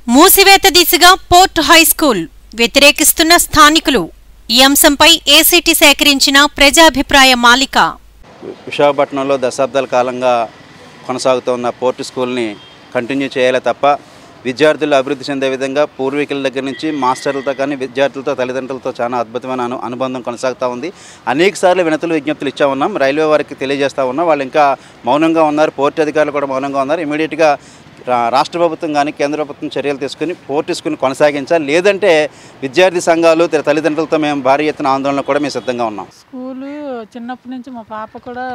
మూసివేత దిశగా port high school వ్యతిరేకిస్తున్న స్థానికులు ఈ అంశంపై ఏసీటీ సేకరించిన ప్రజాభిప్రాయ మాలిక విశాఖపట్నంలో దశాబ్దాల కాలంగా కొనసాగుతున్న పోర్టు స్కూల్ని కంటిన్యూ చేయాలి తప్ప విద్యార్థులు అభివృద్ధి చెందే విధంగా పూర్వీకుల దగ్గర నుంచి మాస్టర్లతో కానీ విద్యార్థులతో తల్లిదండ్రులతో చాలా అద్భుతమైన అను అనుబంధం కొనసాగుతూ ఉంది అనేక సార్లు వినతులు విజ్ఞప్తులు ఇచ్చా ఉన్నాం రైల్వే వారికి తెలియజేస్తూ ఉన్నాం వాళ్ళు ఇంకా మౌనంగా ఉన్నారు పోర్టు అధికారులు కూడా మౌనంగా ఉన్నారు ఇమీడియట్గా రా- రాష్ట్ర ప్రభుత్వం కానీ కేంద్ర ప్రభుత్వం చర్యలు తీసుకుని పోర్టు స్కూల్ని కొనసాగించాలి లేదంటే విద్యార్థి సంఘాలు తన తల్లిదండ్రులతో మేము భారీ ఎత్తున ఆందోళన కూడా మేము సిద్ధంగా ఉన్నాం స్కూలు చిన్నప్పటి నుంచి మా పాప కూడా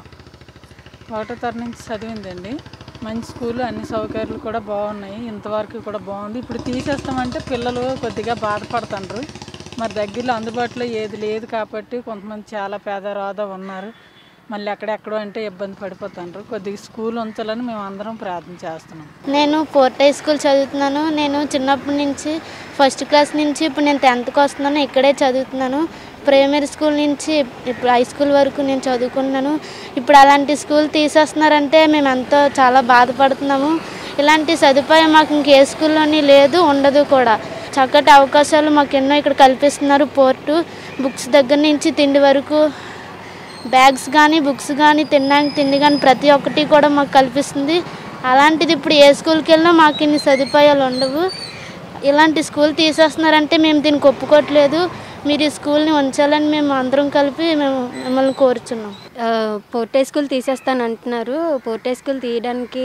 ఒకటో తరగతి నుంచి చదివిందండి మంచి స్కూల్ అన్ని సౌకర్యాలు కూడా బాగున్నాయి ఇంతవరకు కూడా బాగుంది ఇప్పుడు తీసేస్తామంటే పిల్లలు కొద్దిగా బాధపడుతుండ్రు మరి దగ్గరలో అందుబాటులో ఏది లేదు కాబట్టి కొంతమంది చాలా పేదరాద ఉన్నారు మళ్ళీ ఎక్కడెక్కడో అంటే ఇబ్బంది పడిపోతుండ్రు కొద్దిగా స్కూల్ ఉంచాలని మేము అందరం ప్రార్థన చేస్తున్నాం నేను ఫోర్త్ హై స్కూల్ చదువుతున్నాను నేను చిన్నప్పటి నుంచి ఫస్ట్ క్లాస్ నుంచి ఇప్పుడు నేను టెన్త్కి వస్తున్నాను ఇక్కడే చదువుతున్నాను ప్రైమరీ స్కూల్ నుంచి ఇప్పుడు హై స్కూల్ వరకు నేను చదువుకున్నాను ఇప్పుడు అలాంటి స్కూల్ తీసేస్తున్నారంటే మేము ఎంతో చాలా బాధపడుతున్నాము ఇలాంటి సదుపాయం మాకు ఇంకే స్కూల్లోని లేదు ఉండదు కూడా చక్కటి అవకాశాలు మాకు ఎన్నో ఇక్కడ కల్పిస్తున్నారు పోర్టు బుక్స్ దగ్గర నుంచి తిండి వరకు బ్యాగ్స్ కానీ బుక్స్ కానీ తినడానికి తిండి కానీ ప్రతి ఒక్కటి కూడా మాకు కల్పిస్తుంది అలాంటిది ఇప్పుడు ఏ స్కూల్కి వెళ్ళినా మాకు ఇన్ని సదుపాయాలు ఉండవు ఇలాంటి స్కూల్ తీసేస్తున్నారంటే మేము దీనికి ఒప్పుకోవట్లేదు మీరు ఈ స్కూల్ని ఉంచాలని మేము అందరం కలిపి మేము మిమ్మల్ని కోరుచున్నాం ఆ, పోర్టే స్కూల్ తీసేస్తాను అంటున్నారు పోర్టే స్కూల్ తీయడానికి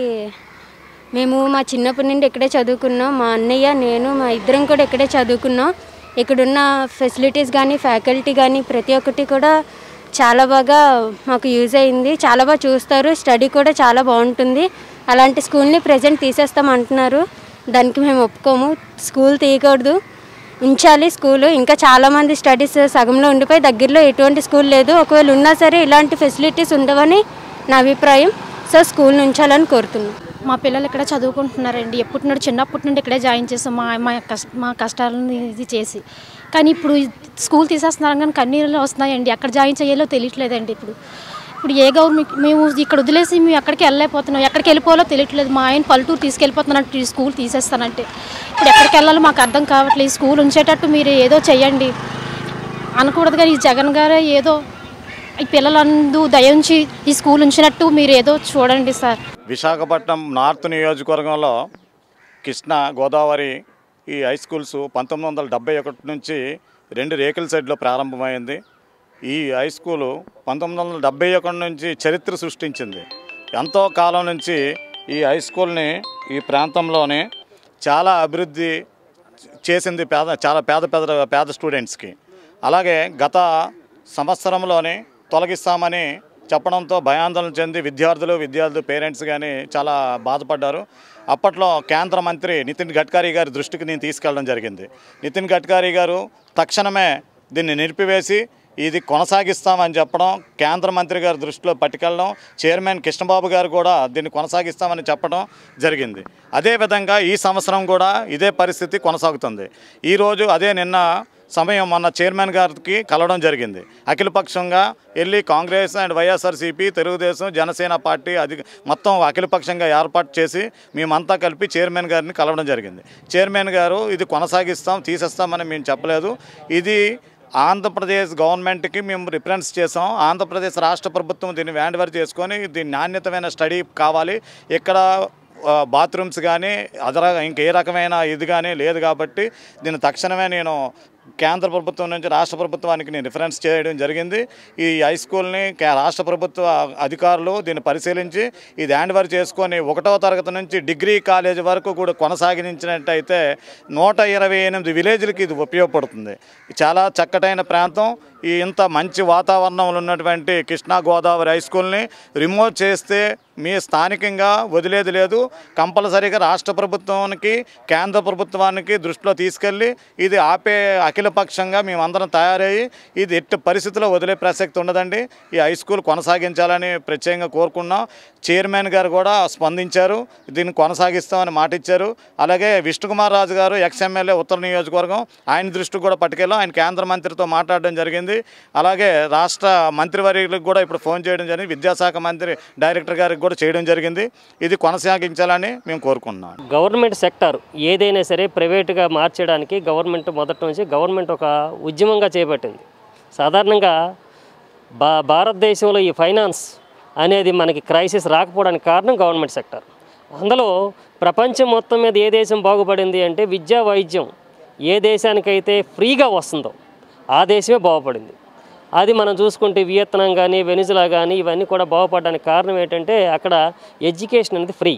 మేము మా చిన్నప్పటి నుండి ఇక్కడే చదువుకున్నాం మా అన్నయ్య నేను మా ఇద్దరం కూడా ఇక్కడే చదువుకున్నాం ఇక్కడున్న ఫెసిలిటీస్ కానీ ఫ్యాకల్టీ కానీ ప్రతి ఒక్కటి కూడా చాలా బాగా మాకు యూజ్ అయింది చాలా బాగా చూస్తారు స్టడీ కూడా చాలా బాగుంటుంది అలాంటి స్కూల్ని ప్రజెంట్ తీసేస్తాం అంటున్నారు దానికి మేము ఒప్పుకోము స్కూల్ తీయకూడదు ఉంచాలి స్కూలు ఇంకా చాలామంది స్టడీస్ సగంలో ఉండిపోయి దగ్గరలో ఎటువంటి స్కూల్ లేదు ఒకవేళ ఉన్నా సరే ఇలాంటి ఫెసిలిటీస్ ఉండవని నా అభిప్రాయం సో స్కూల్ ఉంచాలని కోరుతున్నాను మా పిల్లలు ఇక్కడ చదువుకుంటున్నారండి ఎప్పటి నుండి చిన్నప్పటి నుండి ఇక్కడే జాయిన్ చేస్తాం మా మా కష్ట మా కష్టాలను ఇది చేసి కానీ ఇప్పుడు ఈ స్కూల్ తీసేస్తున్నారు కానీ కన్నీళ్ళు వస్తున్నాయండి ఎక్కడ జాయిన్ చేయాలో తెలియట్లేదండి ఇప్పుడు ఇప్పుడు ఏ గవర్నమెంట్ మేము ఇక్కడ వదిలేసి మేము ఎక్కడికి వెళ్ళలేకపోతున్నాం ఎక్కడికి వెళ్ళిపోవాలో తెలియట్లేదు మా ఆయన పల్లెటూరు తీసుకెళ్ళిపోతున్నారంటే ఈ స్కూల్ తీసేస్తానంటే ఇప్పుడు ఎక్కడికి వెళ్ళాలో మాకు అర్థం కావట్లేదు ఈ స్కూల్ ఉంచేటట్టు మీరు ఏదో చెయ్యండి అనకూడదు కానీ ఈ జగన్ గారే ఏదో ఈ పిల్లలందు దయించి ఈ స్కూల్ ఉంచినట్టు మీరు ఏదో చూడండి సార్ విశాఖపట్నం నార్త్ నియోజకవర్గంలో కృష్ణ గోదావరి ఈ హై స్కూల్స్ పంతొమ్మిది వందల డెబ్బై ఒకటి నుంచి రెండు రేకుల సైడ్లో ప్రారంభమైంది ఈ హై స్కూలు పంతొమ్మిది వందల డెబ్బై ఒకటి నుంచి చరిత్ర సృష్టించింది ఎంతో కాలం నుంచి ఈ హై స్కూల్ని ఈ ప్రాంతంలోనే చాలా అభివృద్ధి చేసింది పేద చాలా పేద పేద పేద స్టూడెంట్స్కి అలాగే గత సంవత్సరంలోనే తొలగిస్తామని చెప్పడంతో భయాందోళన చెంది విద్యార్థులు విద్యార్థులు పేరెంట్స్ కానీ చాలా బాధపడ్డారు అప్పట్లో కేంద్ర మంత్రి నితిన్ గడ్కరీ గారి దృష్టికి నేను తీసుకెళ్ళడం జరిగింది నితిన్ గడ్కరీ గారు తక్షణమే దీన్ని నిలిపివేసి ఇది కొనసాగిస్తామని చెప్పడం కేంద్ర మంత్రి గారి దృష్టిలో పట్టుకెళ్ళడం చైర్మన్ కృష్ణబాబు గారు కూడా దీన్ని కొనసాగిస్తామని చెప్పడం జరిగింది అదేవిధంగా ఈ సంవత్సరం కూడా ఇదే పరిస్థితి కొనసాగుతుంది ఈరోజు అదే నిన్న సమయం మొన్న చైర్మన్ గారికి కలవడం జరిగింది అఖిలపక్షంగా వెళ్ళి కాంగ్రెస్ అండ్ వైఎస్ఆర్సీపీ తెలుగుదేశం జనసేన పార్టీ అది మొత్తం అఖిలపక్షంగా ఏర్పాటు చేసి మేమంతా కలిపి చైర్మన్ గారిని కలవడం జరిగింది చైర్మన్ గారు ఇది కొనసాగిస్తాం తీసేస్తామని మేము చెప్పలేదు ఇది ఆంధ్రప్రదేశ్ గవర్నమెంట్కి మేము రిఫరెన్స్ చేసాం ఆంధ్రప్రదేశ్ రాష్ట్ర ప్రభుత్వం దీన్ని వ్యాండ్వర్ చేసుకొని దీని నాణ్యతమైన స్టడీ కావాలి ఇక్కడ ఆ, బాత్రూమ్స్ కానీ అదర ఇంకే రకమైన ఇది కానీ లేదు కాబట్టి దీన్ని తక్షణమే నేను కేంద్ర ప్రభుత్వం నుంచి రాష్ట్ర ప్రభుత్వానికి నేను రిఫరెన్స్ చేయడం జరిగింది ఈ హై స్కూల్ని కే- రాష్ట్ర ప్రభుత్వ అధికారులు దీన్ని పరిశీలించి ఇది హ్యాండ్ ఓవర్ చేసుకొని ఒకటవ తరగతి నుంచి డిగ్రీ కాలేజ్ వరకు కూడా కొనసాగించినట్టయితే నూట ఇరవై ఎనిమిది విలేజ్లకి ఇది ఉపయోగపడుతుంది చాలా చక్కటైన ప్రాంతం ఈ ఇంత మంచి వాతావరణంలో ఉన్నటువంటి కృష్ణా గోదావరి హై స్కూల్ని రిమూవ్ చేస్తే మీ స్థానికంగా వదిలేది లేదు కంపల్సరీగా రాష్ట్ర ప్రభుత్వానికి కేంద్ర ప్రభుత్వానికి దృష్టిలో తీసుకెళ్ళి ఇది ఆపే అఖిలపక్షంగా మేమందరం తయారయ్యి ఇది ఎట్టి పరిస్థితిలో వదిలే ప్రసక్తి ఉండదండి ఈ హై స్కూల్ కొనసాగించాలని ప్రత్యేకంగా కోరుకున్నాం చైర్మన్ గారు కూడా స్పందించారు దీన్ని కొనసాగిస్తామని మాట ఇచ్చారు అలాగే విష్ణుకుమార్ రాజు గారు ఎక్స్ ఎమ్మెల్యే ఉత్తర నియోజకవర్గం ఆయన దృష్టికి కూడా పట్టుకెళ్ళాం ఆయన కేంద్ర మంత్రితో మాట్లాడడం జరిగింది జరిగింది అలాగే రాష్ట్ర మంత్రివర్యులకు కూడా ఇప్పుడు ఫోన్ చేయడం జరిగింది విద్యాశాఖ మంత్రి డైరెక్టర్ గారికి కూడా చేయడం జరిగింది ఇది కొనసాగించాలని మేము కోరుకుంటున్నాం గవర్నమెంట్ సెక్టార్ ఏదైనా సరే ప్రైవేటుగా మార్చడానికి గవర్నమెంట్ మొదటి నుంచి గవర్నమెంట్ ఒక ఉద్యమంగా చేపట్టింది సాధారణంగా బా భారతదేశంలో ఈ ఫైనాన్స్ అనేది మనకి క్రైసిస్ రాకపోవడానికి కారణం గవర్నమెంట్ సెక్టార్ అందులో ప్రపంచం మొత్తం మీద ఏ దేశం బాగుపడింది అంటే విద్యా వైద్యం ఏ దేశానికైతే ఫ్రీగా వస్తుందో ఆ దేశమే బాగుపడింది అది మనం చూసుకుంటే వియత్నాం కానీ వెనిజులా కానీ ఇవన్నీ కూడా బాగుపడడానికి కారణం ఏంటంటే అక్కడ ఎడ్యుకేషన్ అనేది ఫ్రీ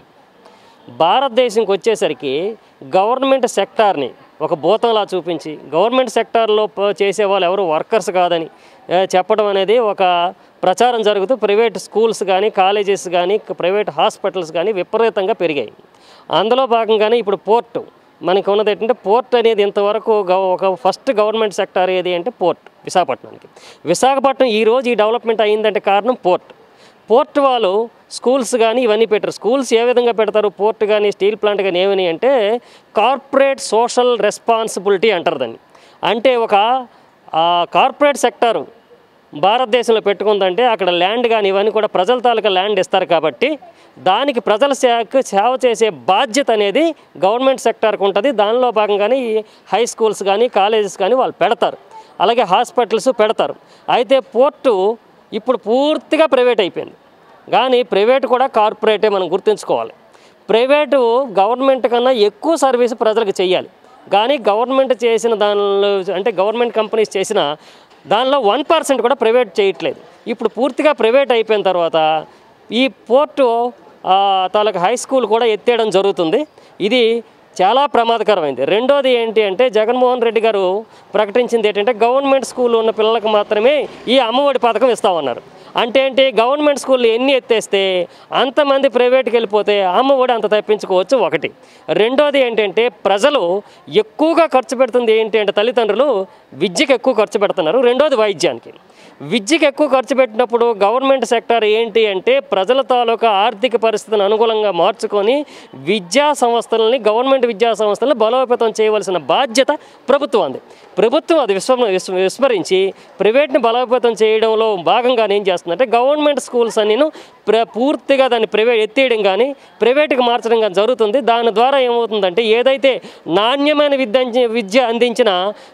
భారతదేశంకి వచ్చేసరికి గవర్నమెంట్ సెక్టార్ని ఒక భూతంలా చూపించి గవర్నమెంట్ సెక్టార్లో ప- చేసే వాళ్ళు ఎవరు వర్కర్స్ కాదని ఏ, చెప్పడం అనేది ఒక ప్రచారం జరుగుతూ ప్రైవేట్ స్కూల్స్ కానీ కాలేజెస్ కానీ ప్రైవేట్ హాస్పిటల్స్ కానీ విపరీతంగా పెరిగాయి అందులో భాగంగానే ఇప్పుడు పోర్టు మనకి ఉన్నది ఏంటంటే పోర్ట్ అనేది ఇంతవరకు గవ- ఒక ఫస్ట్ గవర్నమెంట్ సెక్టార్ ఏది అంటే పోర్ట్ విశాఖపట్నానికి విశాఖపట్నం ఈ రోజు ఈ డెవలప్మెంట్ అయిందంటే కారణం పోర్ట్ పోర్ట్ వాళ్ళు స్కూల్స్ కానీ ఇవన్నీ పెట్టరు స్కూల్స్ ఏ విధంగా పెడతారు పోర్ట్ కానీ స్టీల్ ప్లాంట్ కానీ ఏమని అంటే కార్పొరేట్ సోషల్ రెస్పాన్సిబిలిటీ అంటారు దాన్ని అంటే ఒక ఆ, కార్పొరేట్ సెక్టారు భారతదేశంలో పెట్టుకుందంటే అక్కడ ల్యాండ్ కానీ ఇవన్నీ కూడా ప్రజల తాలూకా ల్యాండ్ ఇస్తారు కాబట్టి దానికి ప్రజల సేవకు సేవ చేసే బాధ్యత అనేది గవర్నమెంట్ సెక్టార్కి ఉంటుంది దానిలో భాగంగానే ఈ హై స్కూల్స్ కానీ కాలేజెస్ కానీ వాళ్ళు పెడతారు అలాగే హాస్పిటల్స్ పెడతారు అయితే పోర్టు ఇప్పుడు పూర్తిగా ప్రైవేట్ అయిపోయింది కానీ ప్రైవేట్ కూడా కార్పొరేటే మనం గుర్తుంచుకోవాలి ప్రైవేటు గవర్నమెంట్ కన్నా ఎక్కువ సర్వీస్ ప్రజలకు చేయాలి కానీ గవర్నమెంట్ చేసిన దానిలో అంటే గవర్నమెంట్ కంపెనీస్ చేసిన దానిలో వన్ పర్సెంట్ కూడా ప్రైవేట్ చేయట్లేదు ఇప్పుడు పూర్తిగా ప్రైవేట్ అయిపోయిన తర్వాత ఈ పోర్టు ఆ, తాలూకా హై స్కూల్ కూడా ఎత్తేయడం జరుగుతుంది ఇది చాలా ప్రమాదకరమైంది రెండోది ఏంటి అంటే జగన్మోహన్ రెడ్డి గారు ప్రకటించింది ఏంటంటే గవర్నమెంట్ స్కూల్ ఉన్న పిల్లలకు మాత్రమే ఈ అమ్మఒడి పథకం ఇస్తామన్నారు అంటే ఏంటి గవర్నమెంట్ స్కూల్ ఎన్ని ఎత్తేస్తే అంతమంది ప్రైవేట్కి వెళ్ళిపోతే అమ్మఒడి అంత తప్పించుకోవచ్చు ఒకటి రెండోది ఏంటంటే ప్రజలు ఎక్కువగా ఖర్చు పెడుతుంది ఏంటి అంటే తల్లిదండ్రులు విద్యకు ఎక్కువ ఖర్చు పెడుతున్నారు రెండోది వైద్యానికి విద్యకు ఎక్కువ ఖర్చు పెట్టినప్పుడు గవర్నమెంట్ సెక్టార్ ఏంటి అంటే ప్రజల తాలూకా ఆర్థిక పరిస్థితిని అనుకూలంగా మార్చుకొని విద్యా సంస్థలని గవర్నమెంట్ విద్యా సంస్థలను బలోపేతం చేయవలసిన బాధ్యత ప్రభుత్వం ప్రభుత్వం అది విస్మ విస్మ- విస్మరించి ప్రైవేట్ని బలోపేతం చేయడంలో భాగంగా ఏం చేస్తుందంటే గవర్నమెంట్ స్కూల్స్ అన్నీను ప్ర పూర్తిగా దాన్ని ప్రైవేట్ ఎత్తేయడం కానీ ప్రైవేట్కి మార్చడం కానీ జరుగుతుంది దాని ద్వారా ఏమవుతుందంటే ఏదైతే నాణ్యమైన విద్య విద్య అందించిన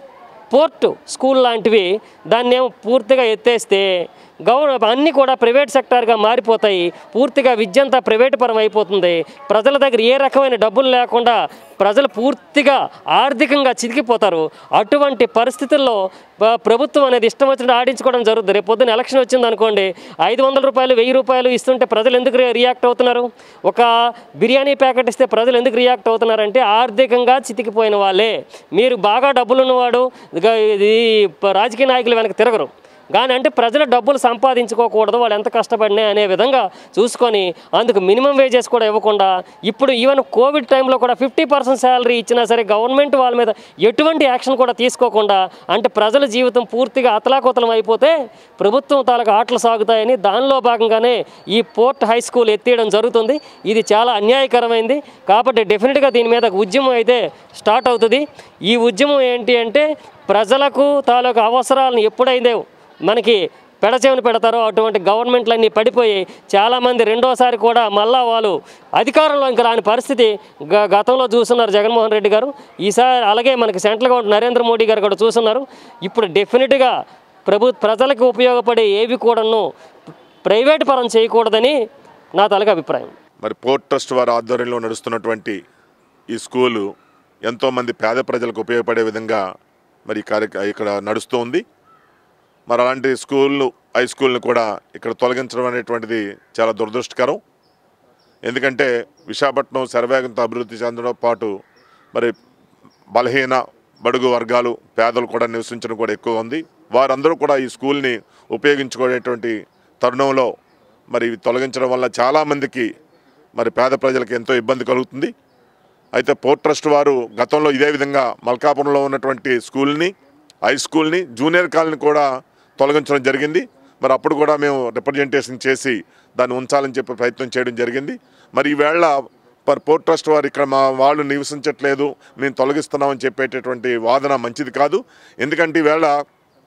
పోర్టు స్కూల్ లాంటివి దాన్ని ఏమో పూర్తిగా ఎత్తేస్తే గవర్న అన్నీ కూడా ప్రైవేట్ సెక్టార్గా మారిపోతాయి పూర్తిగా విద్య అంతా ప్రైవేట్ పరం అయిపోతుంది ప్రజల దగ్గర ఏ రకమైన డబ్బులు లేకుండా ప్రజలు పూర్తిగా ఆర్థికంగా చితికిపోతారు అటువంటి పరిస్థితుల్లో ప- ప్రభుత్వం అనేది ఇష్టం వచ్చినట్టు ఆడించుకోవడం జరుగుతుంది రేపు పొద్దున్న ఎలక్షన్ వచ్చింది అనుకోండి ఐదు వందల రూపాయలు వెయ్యి రూపాయలు ఇస్తుంటే ప్రజలు ఎందుకు రి- రియాక్ట్ అవుతున్నారు ఒక బిర్యానీ ప్యాకెట్ ఇస్తే ప్రజలు ఎందుకు రియాక్ట్ అవుతున్నారంటే ఆర్థికంగా చితికిపోయిన వాళ్ళే మీరు బాగా డబ్బులు ఉన్నవాడు ఇదిగో ఇది ప- రాజకీయ నాయకులు వెనక తిరగరు కానీ అంటే ప్రజలు డబ్బులు సంపాదించుకోకూడదు వాళ్ళు ఎంత కష్టపడినా అనే విధంగా చూసుకొని అందుకు మినిమం వేజెస్ కూడా ఇవ్వకుండా ఇప్పుడు ఈవెన్ కోవిడ్ టైంలో కూడా ఫిఫ్టీ పర్సెంట్ శాలరీ ఇచ్చినా సరే గవర్నమెంట్ వాళ్ళ మీద ఎటువంటి యాక్షన్ కూడా తీసుకోకుండా అంటే ప్రజల జీవితం పూర్తిగా అతలాకుతలం అయిపోతే ప్రభుత్వం తాలూకు ఆటలు సాగుతాయని దానిలో భాగంగానే ఈ పోర్ట్ హై స్కూల్ ఎత్తేయడం జరుగుతుంది ఇది చాలా అన్యాయకరమైంది కాబట్టి డెఫినెట్గా దీని మీద ఒక ఉద్యమం అయితే స్టార్ట్ అవుతుంది ఈ ఉద్యమం ఏంటి అంటే ప్రజలకు తాలూకు అవసరాలను ఎప్పుడైతే మనకి పెడచెవిని పెడతారో అటువంటి గవర్నమెంట్లన్నీ పడిపోయి చాలామంది రెండోసారి కూడా మళ్ళా వాళ్ళు అధికారంలో ఇంకా రాని పరిస్థితి గ- గతంలో చూస్తున్నారు జగన్మోహన్ రెడ్డి గారు ఈసారి అలాగే మనకి సెంట్రల్ గవర్నమెంట్ నరేంద్ర మోడీ గారు కూడా చూస్తున్నారు ఇప్పుడు డెఫినెట్గా ప్రభు ప్రజలకు ఉపయోగపడే ఏవి కూడాను ప్రైవేట్ పరం చేయకూడదని నా తలక అభిప్రాయం మరి పోర్ట్ ట్రస్ట్ వారి ఆధ్వర్యంలో నడుస్తున్నటువంటి ఈ స్కూలు ఎంతోమంది పేద ప్రజలకు ఉపయోగపడే విధంగా మరి ఈ కార్య ఇక్కడ నడుస్తూ ఉంది మరి అలాంటి స్కూళ్ళు హై స్కూల్ని కూడా ఇక్కడ తొలగించడం అనేటువంటిది చాలా దురదృష్టకరం ఎందుకంటే విశాఖపట్నం శరవేగంతో అభివృద్ధి చెందడం పాటు మరి బలహీన బడుగు వర్గాలు పేదలు కూడా నివసించడం కూడా ఎక్కువ ఉంది వారందరూ కూడా ఈ స్కూల్ని ఉపయోగించుకునేటువంటి తరుణంలో మరి ఇవి తొలగించడం వల్ల చాలామందికి మరి పేద ప్రజలకు ఎంతో ఇబ్బంది కలుగుతుంది అయితే పోర్ట్ ట్రస్ట్ వారు గతంలో ఇదే విధంగా మల్కాపురంలో ఉన్నటువంటి స్కూల్ని హై స్కూల్ని జూనియర్ కాలనీ కూడా తొలగించడం జరిగింది మరి అప్పుడు కూడా మేము రిప్రజెంటేషన్ చేసి దాన్ని ఉంచాలని చెప్పి ప్రయత్నం చేయడం జరిగింది మరి ఈవేళ పర్ పోర్ట్ ట్రస్ట్ వారు ఇక్కడ మా వాళ్ళు నివసించట్లేదు మేము తొలగిస్తున్నామని చెప్పేటటువంటి వాదన మంచిది కాదు ఎందుకంటే ఈవేళ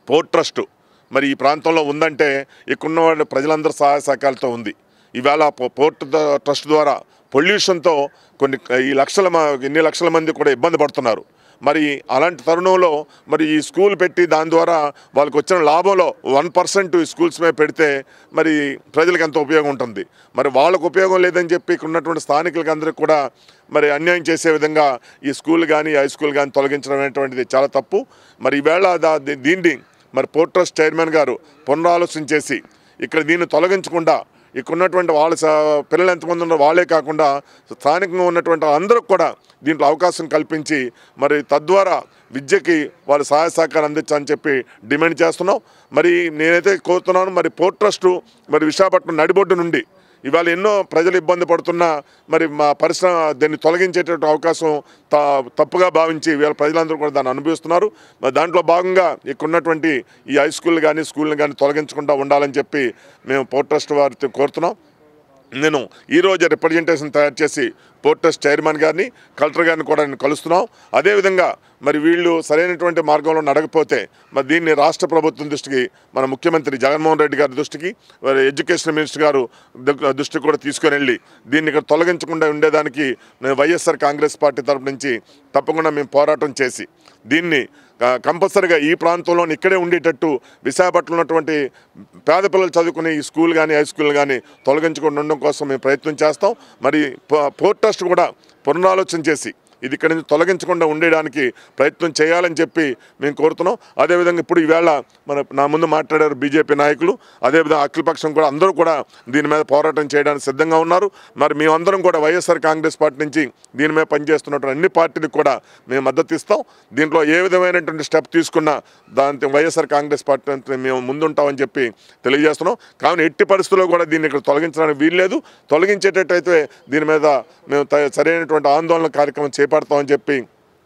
పోర్ట్ ట్రస్ట్ మరి ఈ ప్రాంతంలో ఉందంటే ఇక్కడున్న వాళ్ళ ప్రజలందరూ సహాయ సహకారాలతో ఉంది ఈవేళ పో- పోర్ట్ ద- ట్రస్ట్ ద్వారా పొల్యూషన్తో కొన్ని ఈ లక్షల మ- ఇన్ని లక్షల మంది కూడా ఇబ్బంది పడుతున్నారు మరి అలాంటి తరుణంలో మరి ఈ స్కూల్ పెట్టి దాని ద్వారా వాళ్ళకి వచ్చిన లాభంలో వన్ పర్సెంట్ ఈ స్కూల్స్ మీద పెడితే మరి ప్రజలకు ఎంత ఉపయోగం ఉంటుంది మరి వాళ్ళకు ఉపయోగం లేదని చెప్పి ఇక్కడ ఉన్నటువంటి స్థానికులకి అందరికీ కూడా మరి అన్యాయం చేసే విధంగా ఈ స్కూల్ కానీ హై స్కూల్ కానీ తొలగించడం అనేటువంటిది చాలా తప్పు మరి ఈవేళ దా- దీ- దీన్ని మరి పోర్ట్ ట్రస్ట్ చైర్మన్ గారు పునరాలోచన చేసి ఇక్కడ దీన్ని తొలగించకుండా ఇక్కడ ఉన్నటువంటి వాళ్ళ స- పిల్లలు ఎంతమంది ఉన్నారో వాళ్ళే కాకుండా స్థానికంగా ఉన్నటువంటి అందరూ కూడా దీంట్లో అవకాశం కల్పించి మరి తద్వారా విద్యకి వాళ్ళు సహాయ సహకారం అందించాలని చెప్పి డిమాండ్ చేస్తున్నాం మరి నేనైతే కోరుతున్నాను మరి పోర్ట్ ట్రస్టు మరి విశాఖపట్నం నడిబొడ్డు నుండి ఇవాళ ఎన్నో ప్రజలు ఇబ్బంది పడుతున్నా మరి మా పరిశ్రమ దీన్ని తొలగించేటటువంటి అవకాశం త తప్పుగా భావించి వీళ్ళ ప్రజలందరూ కూడా దాన్ని అనుభవిస్తున్నారు మరి దాంట్లో భాగంగా ఇక్కడ ఉన్నటువంటి ఈ హై స్కూల్ కానీ స్కూల్ని కానీ తొలగించకుండా ఉండాలని చెప్పి మేము పోర్ట్ ట్రస్ట్ వారితో కోరుతున్నాం నేను ఈరోజు రిప్రజెంటేషన్ తయారు చేసి పోర్ట్ ట్రస్ట్ చైర్మన్ గారిని కలెక్టర్ గారిని కూడా నేను కలుస్తున్నాం అదేవిధంగా మరి వీళ్ళు సరైనటువంటి మార్గంలో నడకపోతే మరి దీన్ని రాష్ట్ర ప్రభుత్వం దృష్టికి మన ముఖ్యమంత్రి జగన్మోహన్ రెడ్డి గారి దృష్టికి మరి ఎడ్యుకేషన్ మినిస్టర్ గారు ద- దృష్టికి కూడా తీసుకొని వెళ్ళి దీన్ని ఇక్కడ తొలగించకుండా ఉండేదానికి నేను వైఎస్ఆర్ కాంగ్రెస్ పార్టీ తరపు నుంచి తప్పకుండా మేము పోరాటం చేసి దీన్ని ఆ, కంపల్సరిగా ఈ ప్రాంతంలో ఇక్కడే ఉండేటట్టు విశాఖపట్నంలో ఉన్నటువంటి పేద పిల్లలు చదువుకునే ఈ స్కూల్ కానీ హై స్కూల్ కానీ తొలగించకుండా ఉండడం కోసం మేము ప్రయత్నం చేస్తాం మరి పో- పోర్ట్ ట్రస్ట్ కూడా పునరాలోచన చేసి ఇది ఇక్కడి నుంచి తొలగించకుండా ఉండేయడానికి ప్రయత్నం చేయాలని చెప్పి మేము కోరుతున్నాం అదేవిధంగా ఇప్పుడు ఈవేళ మన నా ముందు మాట్లాడారు బీజేపీ నాయకులు అదేవిధంగా అఖిలపక్షం కూడా అందరూ కూడా దీని మీద పోరాటం చేయడానికి సిద్ధంగా ఉన్నారు మరి మేమందరం కూడా వైఎస్ఆర్ కాంగ్రెస్ పార్టీ నుంచి దీని మీద పనిచేస్తున్నటువంటి అన్ని పార్టీలకు కూడా మేము మద్దతు ఇస్తాం దీంట్లో ఏ విధమైనటువంటి స్టెప్ తీసుకున్నా దాంతో వైఎస్ఆర్ కాంగ్రెస్ పార్టీ నుంచి మేము ముందుంటామని చెప్పి తెలియజేస్తున్నాం కావున ఎట్టి పరిస్థితుల్లో కూడా దీన్ని ఇక్కడ తొలగించడానికి వీల్లేదు తొలగించేటట్టయితే దీని మీద మేము త- సరైనటువంటి ఆందోళన కార్యక్రమం చేపడతామని చెప్పి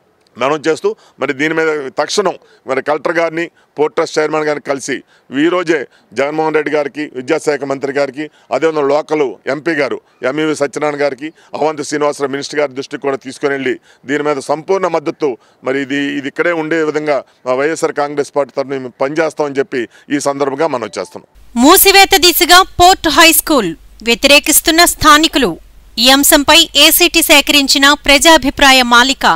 మనం చేస్తూ మరి దీని మీద తక్షణం మరి కలెక్టర్ గారిని పోర్ట్ ట్రస్ట్ చైర్మన్ గారిని కలిసి ఈ రోజే జగన్మోహన్ రెడ్డి గారికి విద్యాశాఖ మంత్రి గారికి అదేవిధంగా లోకల్ ఎంపీ గారు ఎంఈవి సత్యనారాయణ గారికి అవంతి శ్రీనివాసరావు మినిస్టర్ గారి దృష్టికి కూడా తీసుకొని వెళ్ళి దీని మీద సంపూర్ణ మద్దతు మరి ఇది ఇది ఇక్కడే ఉండే విధంగా మా వైఎస్ఆర్ కాంగ్రెస్ పార్టీ తరఫున మేము పనిచేస్తామని చెప్పి ఈ సందర్భంగా మనం చేస్తున్నాం మూసివేత దిశగా పోర్ట్ హై స్కూల్ వ్యతిరేకిస్తున్న స్థానికులు ఈ అంశంపై ఏసీటీ సేకరించిన ప్రజాభిప్రాయ మాలిక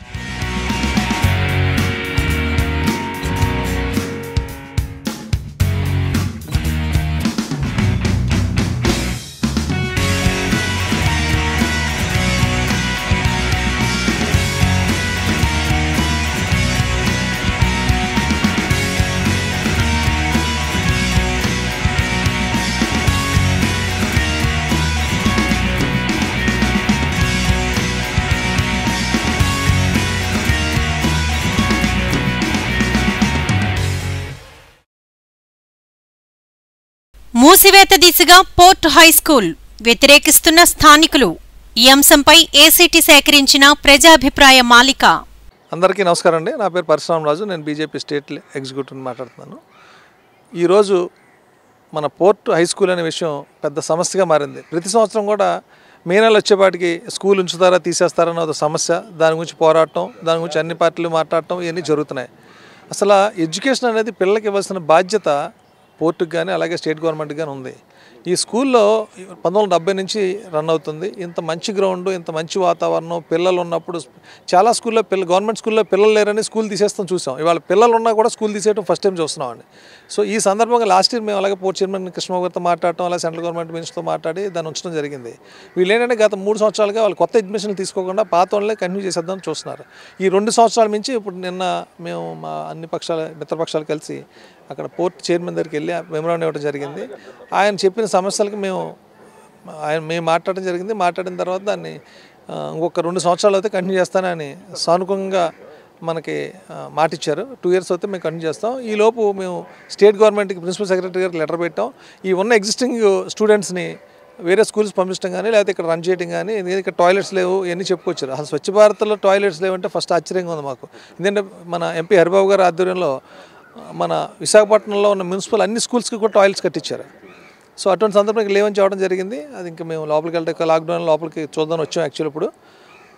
మూసివేత దిశగా పోర్ట్ హై స్కూల్ వ్యతిరేకిస్తున్న స్థానికులు ఈ అంశంపై ఏసీటీ సేకరించిన ప్రజాభిప్రాయ మాలిక అందరికీ నమస్కారం అండి నా పేరు పరశురామ రాజు నేను బీజేపీ స్టేట్ ఎగ్జిక్యూటివ్ మాట్లాడుతున్నాను ఈరోజు మన పోర్ట్ హై స్కూల్ అనే విషయం పెద్ద సమస్యగా మారింది ప్రతి సంవత్సరం కూడా మే నెల వచ్చేపాటికి స్కూల్ ఉంచుతారా తీసేస్తారన్న ఒక సమస్య దాని గురించి పోరాటం దాని గురించి అన్ని పార్టీలు మాట్లాడటం ఇవన్నీ జరుగుతున్నాయి అసలు ఎడ్యుకేషన్ అనేది పిల్లలకి ఇవ్వాల్సిన బాధ్యత పోర్టుకి కానీ అలాగే స్టేట్ గవర్నమెంట్కి కానీ ఉంది ఈ స్కూల్లో పంతొమ్మిది వందల డెబ్బై నుంచి రన్ అవుతుంది ఇంత మంచి గ్రౌండ్ ఇంత మంచి వాతావరణం పిల్లలు ఉన్నప్పుడు చాలా స్కూల్లో పిల్ల గవర్నమెంట్ స్కూల్లో పిల్లలు లేరని స్కూల్ తీసేస్తాం చూసాం ఇవాళ పిల్లలు ఉన్నా కూడా స్కూల్ తీసేయడం ఫస్ట్ టైం చూస్తున్నామండి సో ఈ సందర్భంగా లాస్ట్ ఇయర్ మేము అలాగే పోర్ట్ చైర్మన్ కృష్ణబాబు గారితో మాట్లాడటం అలాగే సెంట్రల్ గవర్నమెంట్ మినిస్టర్తో మాట్లాడి దాన్ని ఉంచడం జరిగింది వీళ్ళు ఏంటంటే గత మూడు సంవత్సరాలుగా వాళ్ళు కొత్త అడ్మిషన్లు తీసుకోకుండా పాత వాళ్ళే కంటిన్యూ చేసేద్దాం చూస్తున్నారు ఈ రెండు సంవత్సరాల నుంచి ఇప్పుడు నిన్న మేము మా అన్ని పక్షాల మిత్రపక్షాలు కలిసి అక్కడ పోర్ట్ చైర్మన్ దగ్గరికి వెళ్ళి మెమరాండం ఇవ్వడం జరిగింది ఆయన చెప్పిన సమస్యలకి మేము ఆయన మేము మాట్లాడడం జరిగింది మాట్లాడిన తర్వాత దాన్ని ఆ, ఇంకొక రెండు సంవత్సరాలు అయితే కంటిన్యూ చేస్తానని సానుకూలంగా మనకి ఆ, మాట ఇచ్చారు టూ ఇయర్స్ అయితే మేము కంటిన్యూ చేస్తాం ఈ లోపు మేము స్టేట్ గవర్నమెంట్కి ప్రిన్సిపల్ సెక్రటరీ గారికి లెటర్ పెట్టాం ఈ ఉన్న ఎగ్జిస్టింగ్ స్టూడెంట్స్ని వేరే స్కూల్స్ పంపించడం కానీ లేకపోతే ఇక్కడ రన్ చేయడం కానీ ఎందుకంటే ఇక్కడ టాయిలెట్స్ లేవు ఇవన్నీ చెప్పుకొచ్చారు అసలు స్వచ్ఛ భారత్లో టాయిలెట్స్ లేవంటే ఫస్ట్ ఆశ్చర్యంగా ఉంది మాకు ఎందుకంటే మన ఎంపీ హరిబాబు గారి ఆధ్వర్యంలో ఆ, మన విశాఖపట్నంలో ఉన్న మున్సిపల్ అన్ని స్కూల్స్కి కూడా టాయిలెట్స్ కట్టించారు సో అటువంటి సందర్భంగా లేవని చెప్పడం జరిగింది అది ఇంకా మేము లోపలికి వెళ్తే లాక్డౌన్ లోపలికి చూద్దాం వచ్చాం యాక్చువల్ ఇప్పుడు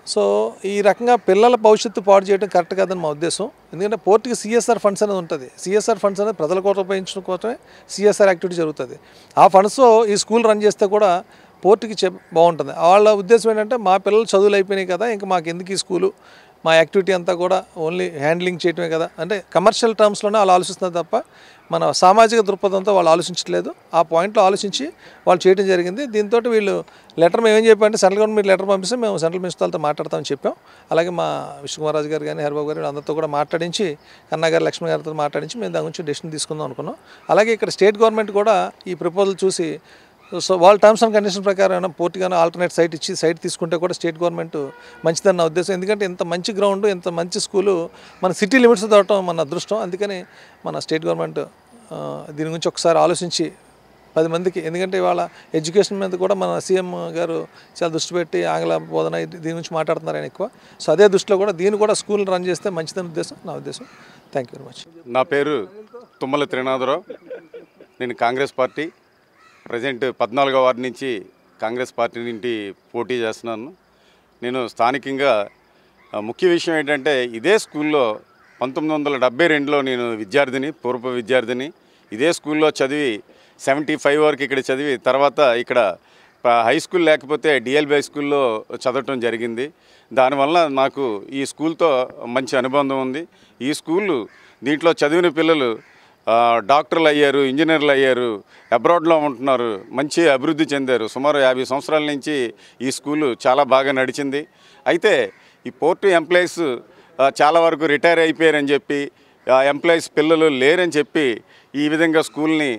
సో ఈ రకంగా పిల్లల భవిష్యత్తు పాడు చేయడం కరెక్ట్ కాదని మా ఉద్దేశం ఎందుకంటే పోర్టుకి సిఎస్ఆర్ ఫండ్స్ అనేది ఉంటుంది సిఎస్ఆర్ ఫండ్స్ అనేది ప్రజల కోసం ఉపయోగించడం కోసమే సిఎస్ఆర్ యాక్టివిటీ జరుగుతుంది ఆ ఫండ్స్తో ఈ స్కూల్ రన్ చేస్తే కూడా పోర్టుకి చెప్ బాగుంటుంది వాళ్ళ ఉద్దేశం ఏంటంటే మా పిల్లలు చదువులు అయిపోయినాయి కదా ఇంకా మాకు ఎందుకు ఈ స్కూలు మా యాక్టివిటీ అంతా కూడా ఓన్లీ హ్యాండ్లింగ్ చేయటమే కదా అంటే కమర్షియల్ టర్మ్స్లోనే వాళ్ళు ఆలోచిస్తున్నారు తప్ప మన సామాజిక దృక్పథంతో వాళ్ళు ఆలోచించట్లేదు ఆ పాయింట్లో ఆలోచించి వాళ్ళు చేయడం జరిగింది దీంతో వీళ్ళు లెటర్ మేము ఏం చెప్పామంటే సెంట్రల్ గవర్నమెంట్ లెటర్ పంపిస్తే మేము సెంట్రల్ మినిస్టర్లతో మాట్లాడతామని చెప్పాం అలాగే మా విష్ణుకుమారాజు గారు కానీ హరిబాబు గారు అందరితో కూడా మాట్లాడించి కన్నా గారు లక్ష్మణ్ గారితో మాట్లాడించి మేము దాని గురించి డెసిషన్ తీసుకుందాం అనుకున్నాం అలాగే ఇక్కడ స్టేట్ గవర్నమెంట్ కూడా ఈ ప్రపోజల్ చూసి సో వాళ్ళ టర్మ్స్ అండ్ కండిషన్ ప్రకారం ఏమైనా పూర్తిగా ఆల్టర్నేట్ సైట్ ఇచ్చి సైట్ తీసుకుంటే కూడా స్టేట్ గవర్నమెంట్ మంచిదని నా ఉద్దేశం ఎందుకంటే ఇంత మంచి గ్రౌండ్ ఇంత మంచి స్కూలు మన సిటీ లిమిట్స్ దాటం మన అదృష్టం అందుకని మన స్టేట్ గవర్నమెంట్ ఆ, దీని గురించి ఒకసారి ఆలోచించి పది మందికి ఎందుకంటే ఇవాళ ఎడ్యుకేషన్ మీద కూడా మన సీఎం గారు చాలా దృష్టి పెట్టి ఆంగ్ల బోధన ఇది- దీని గురించి మాట్లాడుతున్నారు ఆయన ఎక్కువ సో అదే దృష్టిలో కూడా దీన్ని కూడా స్కూల్ రన్ చేస్తే మంచిదని ఉద్దేశం నా ఉద్దేశం థ్యాంక్ యూ వెరీ మచ్ నా పేరు తుమ్మల త్రినాథరావు నేను కాంగ్రెస్ పార్టీ ప్రజెంట్ పద్నాలుగో వార్డు నుంచి కాంగ్రెస్ పార్టీ నుండి పోటీ చేస్తున్నాను నేను స్థానికంగా ఆ, ముఖ్య విషయం ఏంటంటే ఇదే స్కూల్లో పంతొమ్మిది వందల డెబ్బై రెండులో నేను విద్యార్థిని పూర్వ విద్యార్థిని ఇదే స్కూల్లో చదివి సెవెంటీ ఫైవ్ వరకు ఇక్కడ చదివి తర్వాత ఇక్కడ ప- హై స్కూల్ లేకపోతే డిఎల్బి హై స్కూల్లో చదవటం జరిగింది దానివల్ల నాకు ఈ స్కూల్తో మంచి అనుబంధం ఉంది ఈ స్కూలు దీంట్లో చదివిన పిల్లలు ఆ, డాక్టర్లు అయ్యారు ఇంజనీర్లు అయ్యారు అబ్రాడ్లో ఉంటున్నారు మంచి అభివృద్ధి చెందారు సుమారు యాభై సంవత్సరాల నుంచి ఈ స్కూలు చాలా బాగా నడిచింది అయితే ఈ పోర్టు ఎంప్లాయీస్ ఆ, చాలా వరకు రిటైర్ అయిపోయారని చెప్పి ఆ ఎంప్లాయీస్ పిల్లలు లేరని చెప్పి ఈ విధంగా స్కూల్ని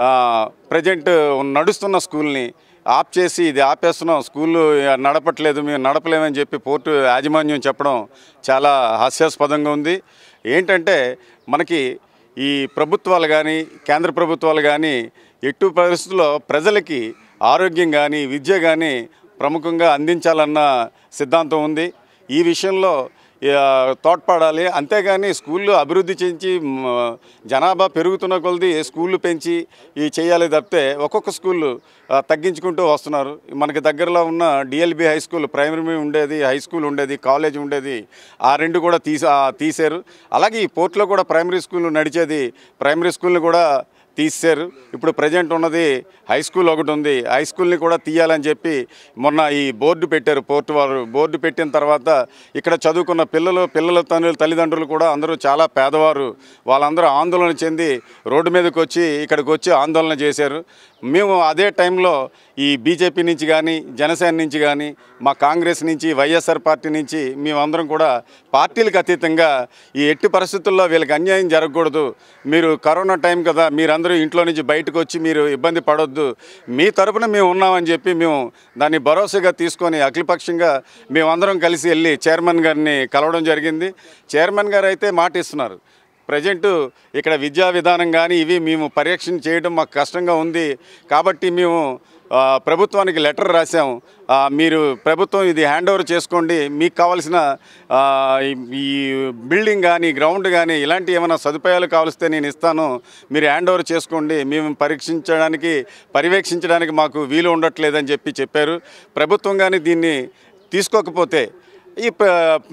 ప్రజెంట్ నడుస్తున్న స్కూల్ని ఆప్ చేసి ఇది ఆపేస్తున్నాం స్కూళ్ళు నడపట్లేదు మేము నడపలేమని చెప్పి పోర్టు యాజమాన్యం చెప్పడం చాలా హాస్యాస్పదంగా ఉంది ఏంటంటే మనకి ఈ ప్రభుత్వాలు కానీ కేంద్ర ప్రభుత్వాలు కానీ ఎటు పరిస్థితుల్లో ప్రజలకి ఆరోగ్యం కానీ విద్య కానీ ప్రముఖంగా అందించాలన్న సిద్ధాంతం ఉంది ఈ విషయంలో ఆ, తోడ్పడాలి అంతేగాని స్కూళ్ళు అభివృద్ధి చెంచి మ్, జనాభా పెరుగుతున్న కొలది స్కూళ్ళు పెంచి ఈ చేయాలి తప్పితే ఒక్కొక్క స్కూళ్ళు ఆ, తగ్గించుకుంటూ వస్తున్నారు మనకి దగ్గరలో ఉన్న డిఎల్బి హై స్కూల్ ప్రైమరీ ఉండేది హై స్కూల్ ఉండేది కాలేజ్ ఉండేది ఆ రెండు కూడా తీసి ఆ, తీశారు అలాగే ఈ పోర్ట్లో కూడా ప్రైమరీ స్కూల్ నడిచేది ప్రైమరీ స్కూల్ని కూడా తీసేశారు ఇప్పుడు ప్రజెంట్ ఉన్నది హై స్కూల్ ఒకటి ఉంది హై స్కూల్ని కూడా తీయాలని చెప్పి మొన్న ఈ బోర్డు పెట్టారు పోర్టు వారు బోర్డు పెట్టిన తర్వాత ఇక్కడ చదువుకున్న పిల్లలు పిల్లల తల్లి తల్లిదండ్రులు కూడా అందరూ చాలా పేదవారు వాళ్ళందరూ ఆందోళన చెంది రోడ్డు మీదకి వచ్చి ఇక్కడికి వచ్చి ఆందోళన చేశారు మేము అదే టైంలో ఈ బీజేపీ నుంచి కానీ జనసేన నుంచి కానీ మా కాంగ్రెస్ నుంచి వైఎస్ఆర్ పార్టీ నుంచి మేమందరం కూడా పార్టీలకు అతీతంగా ఈ ఎట్టి పరిస్థితుల్లో వీళ్ళకి అన్యాయం జరగకూడదు మీరు కరోనా టైం కదా మీరందరూ ఇంట్లో నుంచి బయటకు వచ్చి మీరు ఇబ్బంది పడొద్దు మీ తరపున మేము ఉన్నామని చెప్పి మేము దాన్ని భరోసాగా తీసుకొని అఖిలపక్షంగా మేమందరం కలిసి వెళ్ళి చైర్మన్ గారిని కలవడం జరిగింది చైర్మన్ గారు అయితే మాట ఇస్తున్నారు ప్రజెంట్ ఇక్కడ విద్యా విధానం కానీ ఇవి మేము పర్యవేక్షణ చేయడం మాకు కష్టంగా ఉంది కాబట్టి మేము ఆ, ప్రభుత్వానికి లెటర్ రాసాం ఆ, మీరు ప్రభుత్వం ఇది హ్యాండ్ ఓవర్ చేసుకోండి మీకు కావాల్సిన ఆ, ఈ- ఈ బిల్డింగ్ కానీ గ్రౌండ్ కానీ ఇలాంటి ఏమైనా సదుపాయాలు కావలిస్తే నేను ఇస్తాను మీరు హ్యాండ్ ఓవర్ చేసుకోండి మేము పరీక్షించడానికి పర్యవేక్షించడానికి మాకు వీలు ఉండట్లేదని చెప్పి చెప్పారు ప్రభుత్వం కానీ దీన్ని తీసుకోకపోతే ఈ ప-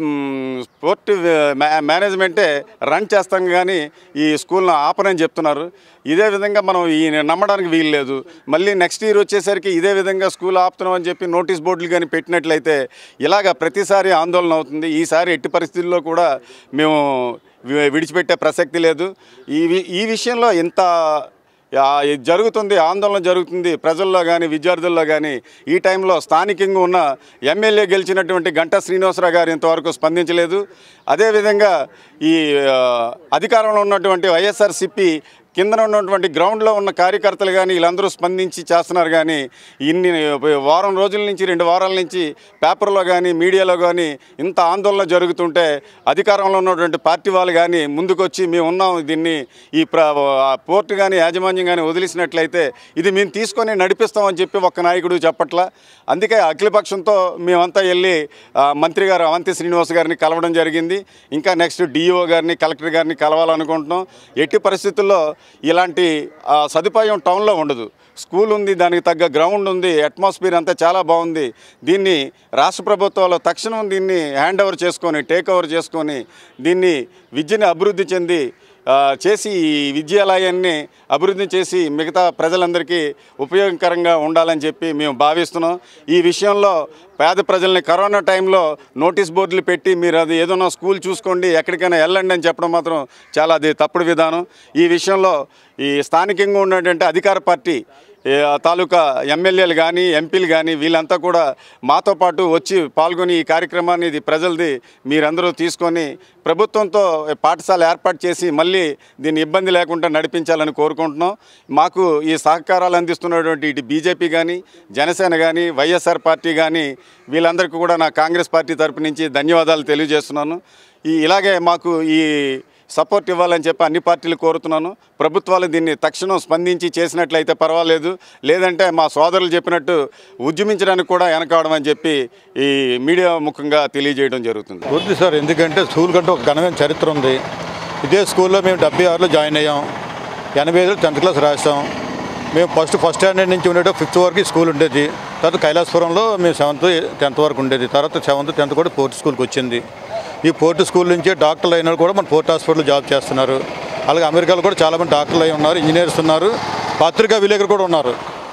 మ్, స్పోర్ట్ మ్యా- మేనేజ్మెంటే రన్ చేస్తాం కానీ ఈ స్కూల్ను ఆపనని చెప్తున్నారు ఇదే విధంగా మనం ఈ నమ్మడానికి వీలు లేదు మళ్ళీ నెక్స్ట్ ఇయర్ వచ్చేసరికి ఇదే విధంగా స్కూల్ ఆపుతున్నాం అని చెప్పి నోటీస్ బోర్డులు కానీ పెట్టినట్లయితే ఇలాగ ప్రతిసారి ఆందోళన అవుతుంది ఈసారి ఎట్టి పరిస్థితుల్లో కూడా మేము వి- విడిచిపెట్టే ప్రసక్తి లేదు ఈ వి- ఈ విషయంలో ఇంత ఆ, ఇది జరుగుతుంది ఆందోళన జరుగుతుంది ప్రజల్లో కానీ విద్యార్థుల్లో కానీ ఈ టైంలో స్థానికంగా ఉన్న ఎమ్మెల్యే గెలిచినటువంటి గంటా శ్రీనివాసరావు గారు ఇంతవరకు స్పందించలేదు అదేవిధంగా ఈ ఆ, అధికారంలో ఉన్నటువంటి వైఎస్ఆర్సిపి కిందన ఉన్నటువంటి గ్రౌండ్లో ఉన్న కార్యకర్తలు కానీ వీళ్ళందరూ స్పందించి చేస్తున్నారు కానీ ఇన్ని వారం రోజుల నుంచి రెండు వారాల నుంచి పేపర్లో కానీ మీడియాలో కానీ ఇంత ఆందోళన జరుగుతుంటే అధికారంలో ఉన్నటువంటి పార్టీ వాళ్ళు కానీ ముందుకొచ్చి మేము ఉన్నాం దీన్ని ఈ ప్ర ఆ పోర్టు కానీ యాజమాన్యం కానీ వదిలేసినట్లయితే ఇది మేము తీసుకొని నడిపిస్తామని చెప్పి ఒక్క నాయకుడు చెప్పట్ల అందుకే అఖిలపక్షంతో మేమంతా వెళ్ళి ఆ, మంత్రి గారు అవంతి శ్రీనివాస్ గారిని కలవడం జరిగింది ఇంకా నెక్స్ట్ డిఓ గారిని కలెక్టర్ గారిని కలవాలనుకుంటున్నాం ఎట్టి పరిస్థితుల్లో ఇలాంటి ఆ, సదుపాయం టౌన్లో ఉండదు స్కూల్ ఉంది దానికి తగ్గ గ్రౌండ్ ఉంది అట్మాస్ఫియర్ అంతా చాలా బాగుంది దీన్ని రాష్ట్ర ప్రభుత్వాలు తక్షణం దీన్ని హ్యాండ్ ఓవర్ చేసుకొని టేక్ ఓవర్ చేసుకొని దీన్ని విద్యని అభివృద్ధి చెంది ఆ, చేసి ఈ విద్యాలయాన్ని అభివృద్ధి చేసి మిగతా ప్రజలందరికీ ఉపయోగకరంగా ఉండాలని చెప్పి మేము భావిస్తున్నాం ఈ విషయంలో పేద ప్రజల్ని కరోనా టైంలో నోటీస్ బోర్డులు పెట్టి మీరు అది ఏదైనా స్కూల్ చూసుకోండి ఎక్కడికైనా వెళ్ళండి అని చెప్పడం మాత్రం చాలా అది తప్పుడు విధానం ఈ విషయంలో ఈ స్థానికంగా ఉన్నటువంటి అధికార పార్టీ ఏ, ఆ తాలూకా ఎమ్మెల్యేలు కానీ ఎంపీలు కానీ వీళ్ళంతా కూడా మాతో పాటు వచ్చి పాల్గొని ఈ కార్యక్రమాన్ని ఇది ప్రజలది మీరందరూ తీసుకొని ప్రభుత్వంతో పాఠశాల ఏర్పాటు చేసి మళ్ళీ దీన్ని ఇబ్బంది లేకుండా నడిపించాలని కోరుకుంటున్నాం మాకు ఈ సహకారాలు అందిస్తున్నటువంటి ఇటు బీజేపీ కానీ జనసేన కానీ వైఎస్ఆర్ పార్టీ కానీ వీళ్ళందరికీ కూడా నా కాంగ్రెస్ పార్టీ తరపు నుంచి ధన్యవాదాలు తెలియజేస్తున్నాను ఈ ఇలాగే మాకు ఈ సపోర్ట్ ఇవ్వాలని చెప్పి అన్ని పార్టీలు కోరుతున్నాను ప్రభుత్వాలు దీన్ని తక్షణం స్పందించి చేసినట్లయితే పర్వాలేదు లేదంటే మా సోదరులు చెప్పినట్టు ఉద్యమించడానికి కూడా వెనకావడం అని చెప్పి ఈ మీడియా ముఖంగా తెలియజేయడం జరుగుతుంది వద్దు సార్ ఎందుకంటే స్కూల్ కంటే ఒక ఘనమైన చరిత్ర ఉంది ఇదే స్కూల్లో మేము డెబ్బై ఆరులో జాయిన్ అయ్యాం ఎనభై ఐదులో టెన్త్ క్లాస్ రాసాం మేము ఫస్ట్ ఫస్ట్ స్టాండర్డ్ నుంచి ఉండేటో ఫిఫ్త్ వరకు ఈ స్కూల్ ఉండేది తర్వాత కైలాసపురంలో మేము సెవెంత్ టెన్త్ వరకు ఉండేది తర్వాత సెవెంత్ టెన్త్ కూడా పోర్ట్ స్కూల్కి వచ్చింది ఈ పోర్ట్ స్కూల్ నుంచే డాక్టర్లు అయిన వాళ్ళు కూడా మన పోర్ట్ హాస్పిటల్లో జాబ్ చేస్తున్నారు అలాగే అమెరికాలో కూడా చాలామంది డాక్టర్లు అయి ఉన్నారు ఇంజనీర్స్ ఉన్నారు పత్రికా విలేకరు కూడా ఉన్నారు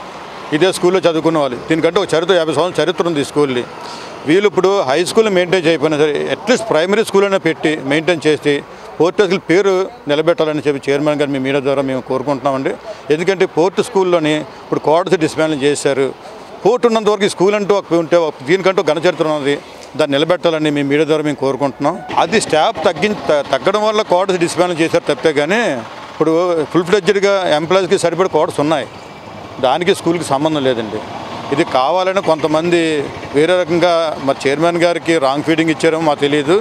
ఇదే స్కూల్లో చదువుకున్న వాళ్ళు దీనికంటే ఒక చరిత్ర యాభై సంవత్సరాల చరిత్ర ఉంది ఈ స్కూల్ని వీళ్ళు ఇప్పుడు హై స్కూల్ మెయింటైన్ చేయకపోయినా సరే అట్లీస్ట్ ప్రైమరీ స్కూల్ అయినా పెట్టి మెయింటైన్ చేసి పోర్ట్ స్కూల్ పేరు నిలబెట్టాలని చెప్పి చైర్మన్ గారు మీ మీడియా ద్వారా మేము కోరుకుంటున్నామండి ఎందుకంటే పోర్ట్ స్కూల్లోని ఇప్పుడు కోడసి డిస్మాండిల్ చేశారు పోర్ట్ ఉన్నంత వరకు ఈ స్కూల్ అంటూ ఒక ఉంటే ఒక దీనికంటూ ఘన చరిత్ర ఉన్నది దాన్ని నిలబెట్టాలని మీ మీడియా ద్వారా మేము కోరుకుంటున్నాం అది స్టాఫ్ తగ్గి తగ్గడం వల్ల కోడసి డిస్మాండిల్ చేశారు తప్పే కానీ ఇప్పుడు ఫుల్ ఫ్లెడ్జెడ్గా ఎంప్లాయీస్కి సరిపడే కోడస్ ఉన్నాయి దానికి స్కూల్కి సంబంధం లేదండి ఇది కావాలని కొంతమంది వేరే రకంగా మా చైర్మన్ గారికి రాంగ్ ఫీడింగ్ ఇచ్చారో మాకు తెలియదు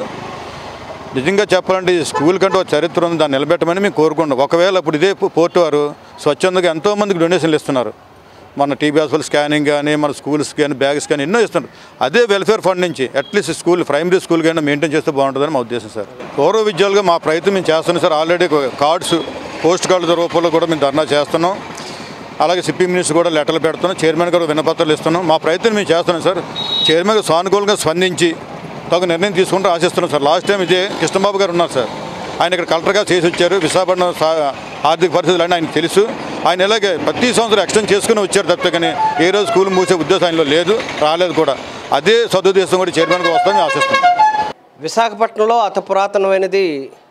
నిజంగా చెప్పాలంటే ఈ స్కూల్ కంటే ఒక చరిత్ర ఉంది దాన్ని నిలబెట్టమని మేము కోరుకుంటాం ఒకవేళ ఇప్పుడు ఇదే పోర్టు వారు స్వచ్ఛందంగా ఎంతోమందికి డొనేషన్లు ఇస్తున్నారు మన టీబీ హాస్పిటల్ స్కానింగ్ కానీ మన స్కూల్స్ కానీ బ్యాగ్స్ కానీ ఎన్నో ఇస్తున్నారు అదే వెల్ఫేర్ ఫండ్ నుంచి అట్లీస్ట్ స్కూల్ ప్రైమరీ స్కూల్ కానీ మెయింటైన్ చేస్తే బాగుంటుందని మా ఉద్దేశం సార్ పూర్వ విద్యాలుగా మా ప్రయత్నం మేము చేస్తున్నాం సార్ ఆల్రెడీ కార్డ్స్ పోస్ట్ కార్డుల రూపంలో కూడా మేము ధర్నా చేస్తున్నాం అలాగే సిప్పి మినిస్టర్ కూడా లెటర్లు పెడుతున్నాం చైర్మన్ గారు వినపత్రాలు ఇస్తున్నాం మా ప్రయత్నం మేము చేస్తున్నాం సార్ చైర్మన్ గారు సానుకూలంగా స్పందించి తగు నిర్ణయం తీసుకుంటూ ఆశిస్తున్నాం సార్ లాస్ట్ టైం ఇదే కృష్ణబాబు గారు ఉన్నారు సార్ ఆయన ఇక్కడ కలెక్టర్గా చేసి వచ్చారు విశాఖపట్నం సా- ఆర్థిక పరిస్థితులు అని ఆయనకు తెలుసు ఆయన ఇలాగే ప్రతి సంవత్సరం ఎక్స్టెండ్ చేసుకుని వచ్చారు తప్పితే కానీ ఏ రోజు స్కూల్ మూసే ఉద్దేశం ఆయనలో లేదు రాలేదు కూడా అదే సదుద్దేశం కూడా చైర్మన్గా వస్తుందని ఆశిస్తున్నాం విశాఖపట్నంలో అతి పురాతనమైనది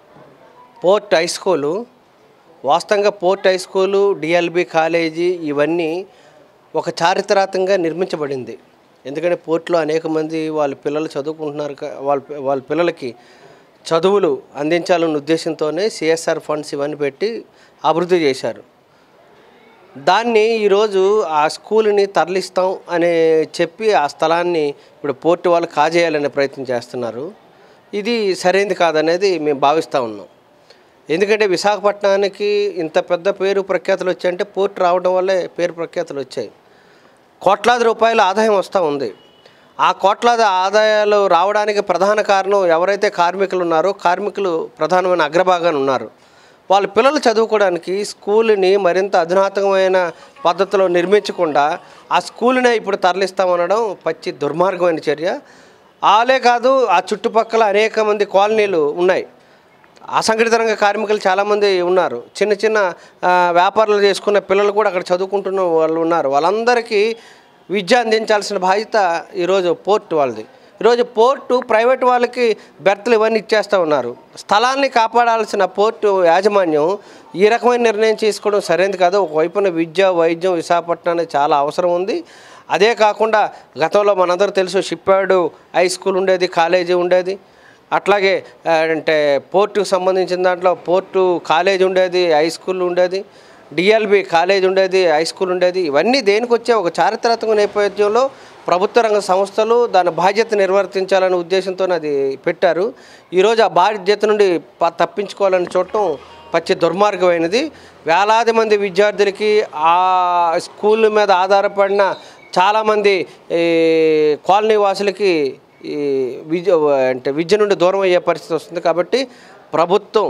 పోర్ట్ హై స్కూలు వాస్తవంగా port high school DLB college ఇవన్నీ ఒక చారిత్రాత్మకంగా నిర్మించబడింది ఎందుకంటే పోర్ట్లో అనేక మంది వాళ్ళ పిల్లలు చదువుకుంటున్నారు కా- వాళ్ళ వాళ్ళ పిల్లలకి చదువులు అందించాలన్న ఉద్దేశంతోనే సిఎస్ఆర్ ఫండ్స్ ఇవన్నీ పెట్టి అభివృద్ధి చేశారు దాన్ని ఈరోజు ఆ స్కూల్ని తరలిస్తాం అని చెప్పి ఆ స్థలాన్ని ఇప్పుడు పోర్టు వాళ్ళు కాజేయాలనే ప్రయత్నం చేస్తున్నారు ఇది సరైనది కాదనేది మేము భావిస్తూ ఉన్నాం ఎందుకంటే విశాఖపట్నానికి ఇంత పెద్ద పేరు ప్రఖ్యాతులు వచ్చాయంటే పోర్టు రావడం వల్లే పేరు ప్రఖ్యాతులు వచ్చాయి కోట్లాది రూపాయల ఆదాయం వస్తూ ఉంది ఆ కోట్లాది ఆదాయాలు రావడానికి ప్రధాన కారణం ఎవరైతే కార్మికులు ఉన్నారో కార్మికులు ప్రధానమైన అగ్రభాగాన్ని ఉన్నారు వాళ్ళ పిల్లలు చదువుకోవడానికి స్కూల్ని మరింత అధునాతనమైన పద్ధతిలో నిర్మించకుండా ఆ స్కూల్నే ఇప్పుడు తరలిస్తామనడం పచ్చి దుర్మార్గమైన చర్య ఆలే కాదు ఆ చుట్టుపక్కల అనేక మంది కాలనీలు ఉన్నాయి అసంఘటిత రంగ కార్మికులు చాలామంది ఉన్నారు చిన్న చిన్న ఆ, వ్యాపారాలు చేసుకున్న పిల్లలు కూడా అక్కడ చదువుకుంటున్న వాళ్ళు ఉన్నారు వాళ్ళందరికీ విద్య అందించాల్సిన బాధ్యత ఈరోజు పోర్టు వాళ్ళది ఈరోజు పోర్టు ప్రైవేట్ వాళ్ళకి బెర్త్లు ఇవన్నీ ఇచ్చేస్తూ ఉన్నారు స్థలాన్ని కాపాడాల్సిన పోర్టు యాజమాన్యం ఈ రకమైన నిర్ణయం తీసుకోవడం సరైనది కాదు ఒకవైపున విద్య వైద్యం విశాఖపట్నానికి చాలా అవసరం ఉంది అదే కాకుండా గతంలో మనందరూ తెలుసు షిప్యార్డు హై స్కూల్ ఉండేది కాలేజీ ఉండేది అట్లాగే ఆ, అంటే పోర్టుకు సంబంధించిన దాంట్లో పోర్టు కాలేజ్ ఉండేది హై స్కూల్ ఉండేది డిఎల్బి కాలేజ్ ఉండేది హై స్కూల్ ఉండేది ఇవన్నీ దేనికి వచ్చే ఒక చారిత్రాత్మక నేపథ్యంలో ప్రభుత్వ రంగ సంస్థలు దాని బాధ్యత నిర్వర్తించాలనే ఉద్దేశంతో అది పెట్టారు ఈరోజు ఆ బాధ్యత నుండి ప- తప్పించుకోవాలని చూడటం పచ్చి దుర్మార్గమైనది వేలాది మంది విద్యార్థులకి ఆ స్కూల్ మీద ఆధారపడిన చాలామంది ఈ కాలనీ వాసులకి ఈ విద్య అంటే విద్య నుండి దూరం అయ్యే పరిస్థితి వస్తుంది కాబట్టి ప్రభుత్వం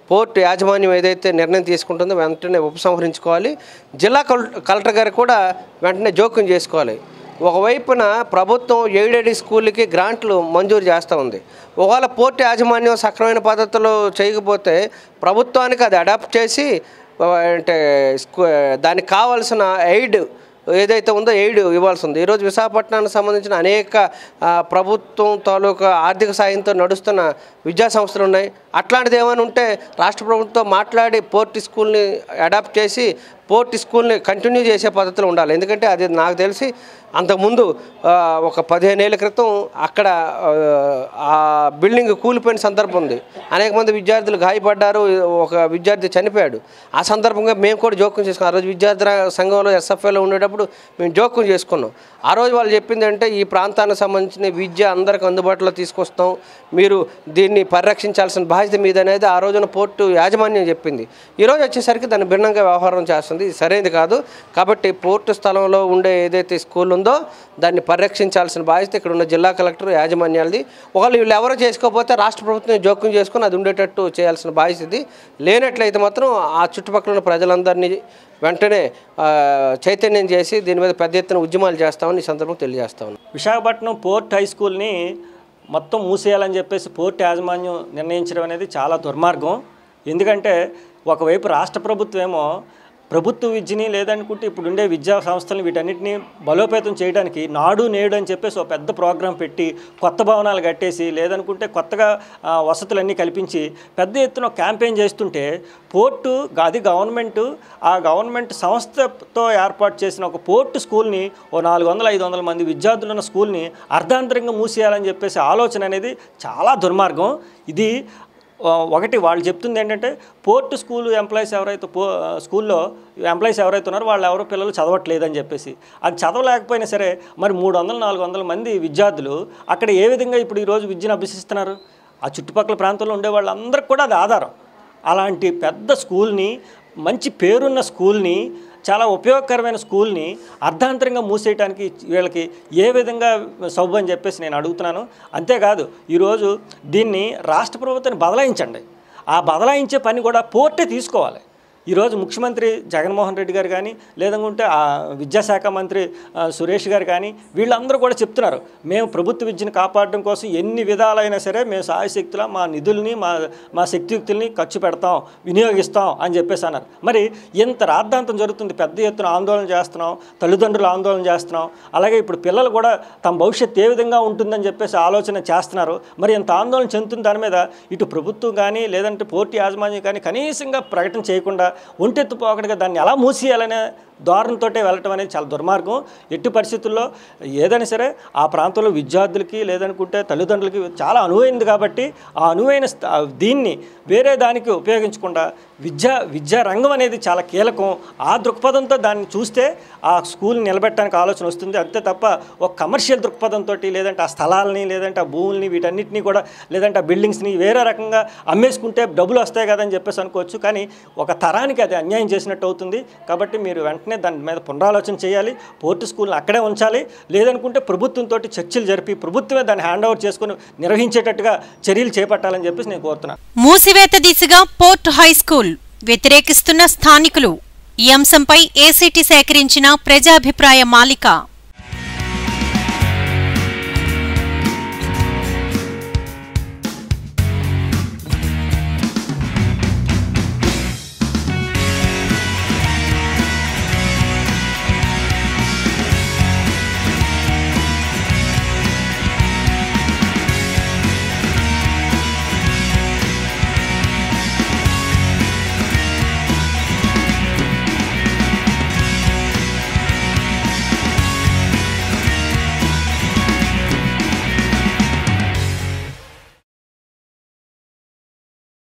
పోర్టు యాజమాన్యం ఏదైతే నిర్ణయం తీసుకుంటుందో వెంటనే ఉపసంహరించుకోవాలి జిల్లా కల్- కలెక్టర్ గారు కూడా వెంటనే జోక్యం చేసుకోవాలి ఒకవైపున ప్రభుత్వం ఎయిడెడ్ స్కూళ్ళకి గ్రాంట్లు మంజూరు చేస్తూ ఉంది ఒకవేళ పోర్టు యాజమాన్యం సక్రమైన పద్ధతిలో చేయకపోతే ప్రభుత్వానికి అది అడాప్ట్ చేసి ఆ, అంటే స్కూ దానికి కావాల్సిన ఎయిడ్ ఏదైతే ఉందో ఎయిడ్ ఇవ్వాల్సి ఉంది ఈరోజు విశాఖపట్నానికి సంబంధించిన అనేక ఆ, ప్రభుత్వం తాలూకా ఆర్థిక సాయంతో నడుస్తున్న విద్యా సంస్థలు ఉన్నాయి అట్లాంటిది ఏమైనా ఉంటే రాష్ట్ర ప్రభుత్వం మాట్లాడి పోర్ట్ స్కూల్ని అడాప్ట్ చేసి పోర్ట్ స్కూల్ని కంటిన్యూ చేసే పద్ధతిలో ఉండాలి ఎందుకంటే అది నాకు తెలిసి అంతకుముందు ఆ, ఒక పదిహేను ఏళ్ళ క్రితం అక్కడ ఆ, ఆ బిల్డింగ్ కూలిపోయిన సందర్భం ఉంది అనేక మంది విద్యార్థులు గాయపడ్డారు ఒక విద్యార్థి చనిపోయాడు ఆ సందర్భంగా మేము కూడా జోక్యం చేసుకున్నాం ఆ రోజు విద్యార్థి సంఘంలో ఎస్ఎఫ్ఐలో ఉండేటప్పుడు మేము జోక్యం చేసుకున్నాం ఆ రోజు వాళ్ళు చెప్పింది అంటే ఈ ప్రాంతానికి సంబంధించిన విద్య అందరికి అందుబాటులో తీసుకొస్తాం మీరు దీన్ని పరిరక్షించాల్సిన బాధ్యత మీద అనేది ఆ రోజున పోర్టు యాజమాన్యం చెప్పింది ఈరోజు వచ్చేసరికి దాన్ని భిన్నంగా వ్యవహారం చేస్తుంది ఇది సరైనది కాదు కాబట్టి పోర్టు స్థలంలో ఉండే ఏదైతే స్కూల్ ఉందో దాన్ని పరిరక్షించాల్సిన బాధ్యత ఇక్కడ ఉన్న జిల్లా కలెక్టర్ యాజమాన్యాలది ఒకవేళ వీళ్ళు ఎవరో చేసుకోకపోతే రాష్ట్ర ప్రభుత్వం జోక్యం చేసుకుని అది ఉండేటట్టు చేయాల్సిన బాధ్యత ఇది లేనట్లయితే మాత్రం ఆ చుట్టుపక్కల ఉన్న ప్రజలందరినీ వెంటనే ఆ, చైతన్యం చేసి దీని మీద పెద్ద ఎత్తున ఉద్యమాలు చేస్తామని ఈ సందర్భంగా తెలియజేస్తాను విశాఖపట్నం పోర్ట్ హై స్కూల్ని మొత్తం మూసేయాలని చెప్పేసి పోర్ట్ యాజమాన్యం నిర్ణయించడం అనేది చాలా దుర్మార్గం ఎందుకంటే ఒకవైపు రాష్ట్ర ప్రభుత్వం ఏమో ప్రభుత్వ విద్యని లేదనుకుంటే ఇప్పుడు ఉండే విద్యా సంస్థలను వీటన్నిటిని బలోపేతం చేయడానికి నాడు నేడు అని చెప్పేసి ఒక పెద్ద ప్రోగ్రాం పెట్టి కొత్త భవనాలు కట్టేసి లేదనుకుంటే కొత్తగా ఆ, వసతులన్నీ కల్పించి పెద్ద ఎత్తున క్యాంపెయిన్ చేస్తుంటే పోర్టు అది గవర్నమెంట్ ఆ గవర్నమెంట్ సంస్థతో ఏర్పాటు చేసిన ఒక పోర్టు స్కూల్ని ఓ నాలుగు వందల ఐదు వందల మంది విద్యార్థులు ఉన్న స్కూల్ని అర్ధాంతరంగా మూసేయాలని చెప్పేసి ఆలోచన అనేది చాలా దుర్మార్గం ఇది ఆ, ఒకటి వాళ్ళు చెప్తుంది ఏంటంటే పోర్ట్ స్కూల్ ఎంప్లాయీస్ ఎవరైతే పో స్కూల్లో ఎంప్లాయీస్ ఎవరైతే ఉన్నారో వాళ్ళు ఎవరో పిల్లలు చదవట్లేదని చెప్పేసి అది చదవలేకపోయినా సరే మరి మూడు వందలు నాలుగు వందల మంది విద్యార్థులు అక్కడ ఏ విధంగా ఇప్పుడు ఈరోజు విద్యను అభ్యసిస్తున్నారు ఆ చుట్టుపక్కల ప్రాంతంలో ఉండే వాళ్ళందరికీ కూడా అది ఆధారం అలాంటి పెద్ద స్కూల్ని మంచి పేరున్న స్కూల్ని చాలా ఉపయోగకరమైన స్కూల్ని అర్ధాంతరంగా మూసేయడానికి వీళ్ళకి ఏ విధంగా సౌబ్ అని చెప్పేసి నేను అడుగుతున్నాను అంతేకాదు ఈరోజు దీన్ని రాష్ట్ర ప్రభుత్వాన్ని బదలాయించండి ఆ బదలాయించే పని కూడా పోర్టే తీసుకోవాలి ఈరోజు ముఖ్యమంత్రి జగన్మోహన్ రెడ్డి గారు కానీ లేదనుకుంటే ఆ విద్యాశాఖ మంత్రి ఆ, సురేష్ గారు కానీ వీళ్ళందరూ కూడా చెప్తున్నారు మేము ప్రభుత్వ విద్యను కాపాడడం కోసం ఎన్ని విధాలైనా సరే మేము సాయశక్తుల మా నిధుల్ని మా మా శక్తియుక్తుల్ని ఖర్చు పెడతాం వినియోగిస్తాం అని చెప్పేసి అన్నారు మరి ఇంత రాద్ధాంతం జరుగుతుంది పెద్ద ఎత్తున ఆందోళన చేస్తున్నాం తల్లిదండ్రులు ఆందోళన చేస్తున్నాం అలాగే ఇప్పుడు పిల్లలు కూడా తమ భవిష్యత్తు ఏ విధంగా ఉంటుందని చెప్పేసి ఆలోచన చేస్తున్నారు మరి ఇంత ఆందోళన చెందుతున్న దాని మీద ఇటు ప్రభుత్వం కానీ లేదంటే పోర్టు యాజమాన్యం కానీ కనీసంగా ప్రకటన చేయకుండా ఒంటెత్తు పోకడగా దాన్ని ఎలా మూసేయాలనే ధోరణితో వెళ్ళటం అనేది చాలా దుర్మార్గం ఎట్టి పరిస్థితుల్లో ఏదైనా సరే ఆ ప్రాంతంలో విద్యార్థులకి లేదనుకుంటే తల్లిదండ్రులకి చాలా అనువైంది కాబట్టి ఆ అనువైన స్థ- ఆ దీన్ని వేరే దానికి ఉపయోగించకుండా విద్యా విద్యా రంగం అనేది చాలా కీలకం ఆ దృక్పథంతో దాన్ని చూస్తే ఆ స్కూల్ని నిలబెట్టడానికి ఆలోచన వస్తుంది అంతే తప్ప ఒక కమర్షియల్ దృక్పథంతో లేదంటే ఆ స్థలాల్ని లేదంటే ఆ భూముల్ని వీటన్నిటిని కూడా లేదంటే ఆ బిల్డింగ్స్ని వేరే రకంగా అమ్మేసుకుంటే డబ్బులు వస్తాయి కదని చెప్పేసి అనుకోవచ్చు కానీ ఒక తరానికి అది అన్యాయం చేసినట్టు అవుతుంది కాబట్టి మీరు వెంటనే దాని మీద పునరాలోచన చేయాలి పోర్టు స్కూల్ని అక్కడే ఉంచాలి లేదనుకుంటే ప్రభుత్వంతో చర్చలు జరిపి ప్రభుత్వమే దాన్ని హ్యాండ్ ఓవర్ చేసుకుని నిర్వహించేటట్టుగా చర్యలు చేపట్టాలని చెప్పేసి నేను కోరుతున్నాను మూసివేత దిశగా పోర్ట్ హై స్కూల్ వ్యతిరేకిస్తున్న స్థానికులు ఈ అంశంపై ఏసీటీ సేకరించిన ప్రజాభిప్రాయ మాలిక